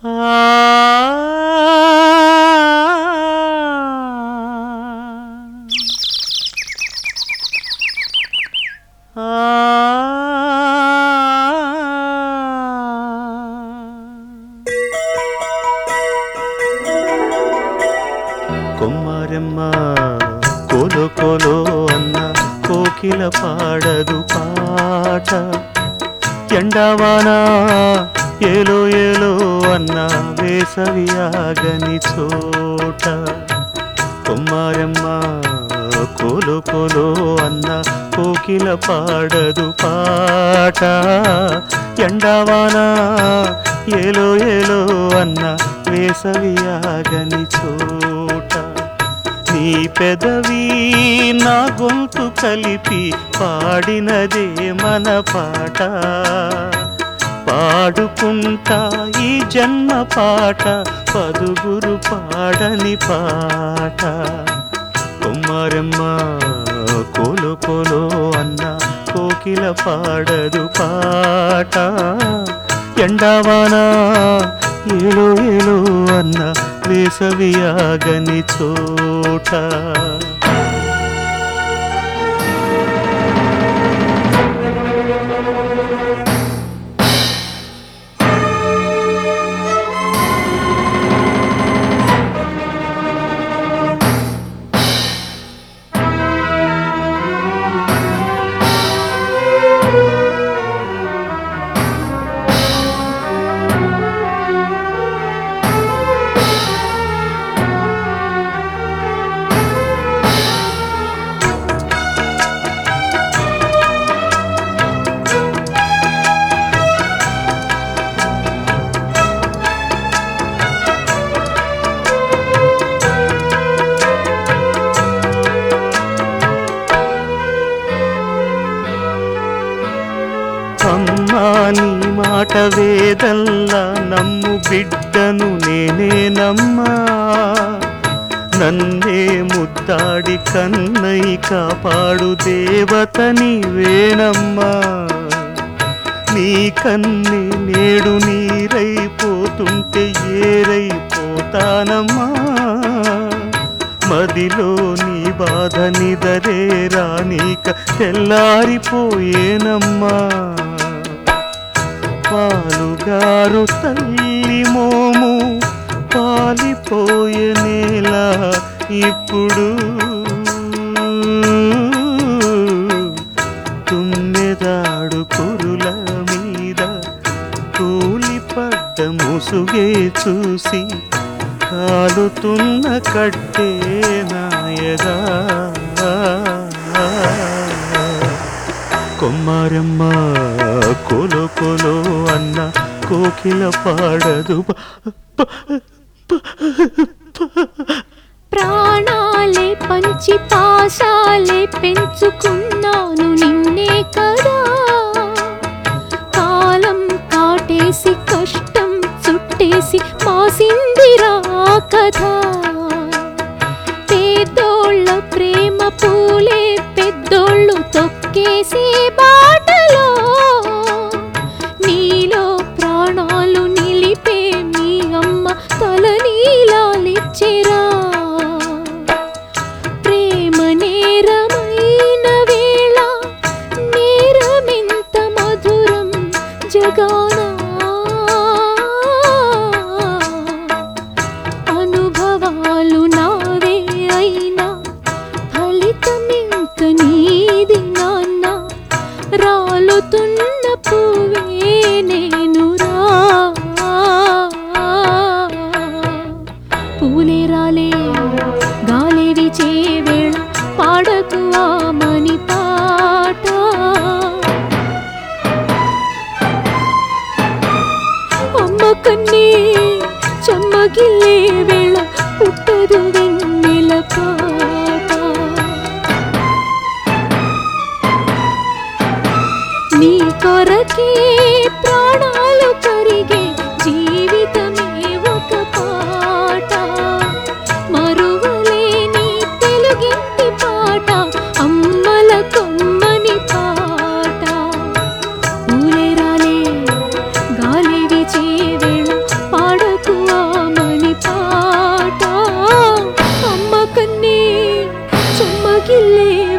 కొమ్మారెమ్మ కోలో కోలో అన్న కోకిల పాడదు పాట ఎండవానా ఏలో ఏలో అన్న వేసవి ఆగని చోట కొమ్మారెమ్మ కోలో కోలో అన్న కోకిల పాడదు పాట ఎండవానా ఏలో ఏలో అన్న వేసవి ఆగని చోట నీ పెదవి నా గొంతు కలిపి పాడినదే మన పాట పాడుకుంటా ఈ జన్మ పాట పదుగురు పాడని పాట కొమ్మరమ్మ కోలో కోలో అన్న కోకిల పాడదు పాట ఎండవానా ఏలో ఏలో అన్న వేసవి ఆగని చోట అమ్మా నీ మాట వేదల్లా నమ్ము బిడ్డను నేనేనమ్మా నన్నే ముద్దాడి కన్నై కాపాడు దేవత నీవేనమ్మా నీ కన్ని నేడు నీరైపోతుంటే ఏరైపోతానమ్మా మదిలో నీ బాధ నిదరే రానీక తెల్లారిపోయేనమ్మా పాలుగారు తల్లి మోము పాలిపోయే నేల ఇప్పుడు తుమ్మెదాడు కురుల మీద కూలిపడ్డ ముసుగే చూసి కాలుతున్న కట్టే నాయదా కొమ్మారమ్మ కోలో కోలో అన్న కోకిల పాడదు ప్రాణాలే పంచి పాసాలే పెంచుకున్నాను నిన్నే కదా కాలం కాటేసి కష్టం చుట్టేసి మాసిందిరా కథ పేదోళ్ళ ప్రేమ పూలే పెద్దోళ్ళు తొక్కేసే బాటలో నీలో ప్రాణాలు నిలిపే మీ అమ్మ తల నీలాలిచ్చిరా ప్రేమ నేరమైన వేళ నేరమెంత మధురం జగానా అనుభవాలు నావే అయినా ఫలితమింక నీది నాన్న చెల్లే